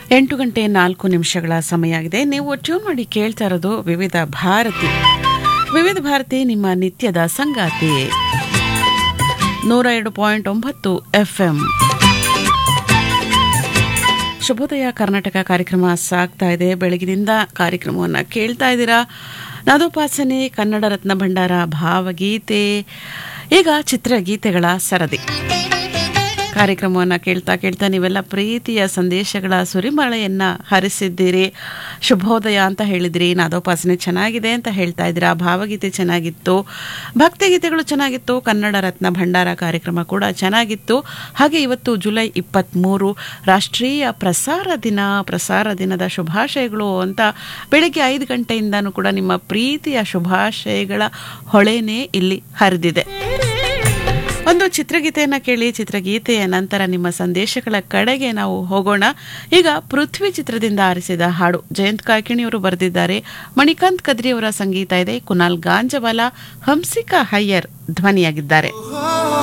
ಎಂಟು ಗಂಟೆ ನಾಲ್ಕು ನಿಮಿಷಗಳ ಸಮಯ ಆಗಿದೆ ನೀವು ಟ್ಯೂನ್ ಮಾಡಿ ಕೇಳ್ತಾ ಇರೋದು ವಿವಿಧ ಭಾರತಿ ವಿವಿಧ ಭಾರತಿ ನಿಮ್ಮ ನಿತ್ಯದ ಸಂಗಾತಿ ನೂರ ಎರಡು ಪಾಯಿಂಟ್ ಒಂಬತ್ತು ಎಫ್ಎಂ ಶುಭೋದಯ ಕರ್ನಾಟಕ ಕಾರ್ಯಕ್ರಮ ಸಾಗ್ತಾ ಇದೆ ಬೆಳಗಿನಿಂದ ಕಾರ್ಯಕ್ರಮವನ್ನು ಕೇಳ್ತಾ ಇದ್ದೀರಾ ನಾದೋಪಾಸನೆ ಕನ್ನಡ ರತ್ನ ಭಂಡಾರ ಭಾವಗೀತೆ ಈಗ ಚಿತ್ರಗೀತೆಗಳ ಸರದಿ ಕಾರ್ಯಕ್ರಮವನ್ನು ಕೇಳ್ತಾ ಕೇಳ್ತಾ ನೀವೆಲ್ಲ ಪ್ರೀತಿಯ ಸಂದೇಶಗಳ ಸುರಿಮಳೆಯನ್ನ ಹರಿಸಿದ್ದೀರಿ ಶುಭೋದಯ ಅಂತ ಹೇಳಿದ್ರಿ ನಾದೋಪಾಸನೆ ಚೆನ್ನಾಗಿದೆ ಅಂತ ಹೇಳ್ತಾ ಇದ್ದೀರಾ ಭಾವಗೀತೆ ಚೆನ್ನಾಗಿತ್ತು ಭಕ್ತಿಗೀತೆಗಳು ಚೆನ್ನಾಗಿತ್ತು ಕನ್ನಡ ರತ್ನ ಭಂಡಾರ ಕಾರ್ಯಕ್ರಮ ಕೂಡ ಚೆನ್ನಾಗಿತ್ತು ಹಾಗೆ ಇವತ್ತು ಜುಲೈ ಇಪ್ಪತ್ತ್ಮೂರು ರಾಷ್ಟ್ರೀಯ ಪ್ರಸಾರ ದಿನ ಪ್ರಸಾರ ದಿನದ ಶುಭಾಶಯಗಳು ಅಂತ ಬೆಳಿಗ್ಗೆ ಐದು ಗಂಟೆಯಿಂದನೂ ಕೂಡ ನಿಮ್ಮ ಪ್ರೀತಿಯ ಶುಭಾಶಯಗಳ ಹೊಳೆನೇ ಇಲ್ಲಿ ಹರಿದಿದೆ ಒಂದು ಚಿತ್ರಗೀತೆಯನ್ನ ಕೇಳಿ ಚಿತ್ರಗೀತೆಯ ನಂತರ ನಿಮ್ಮ ಸಂದೇಶಗಳ ಕಡೆಗೆ ನಾವು ಹೋಗೋಣ ಈಗ ಪೃಥ್ವಿ ಚಿತ್ರದಿಂದ ಆರಿಸಿದ ಹಾಡು ಜಯಂತ್ ಕಾಯ್ಕಿಣಿಯವರು ಬರೆದಿದ್ದಾರೆ ಮಣಿಕಾಂತ್ ಕದ್ರಿಯವರ ಸಂಗೀತ ಇದೆ ಕುನಾಲ್ ಗಾಂಜವಾಲ ಹಂಸಿಕಾ ಹಯ್ಯರ್ ಧ್ವನಿಯಾಗಿದ್ದಾರೆ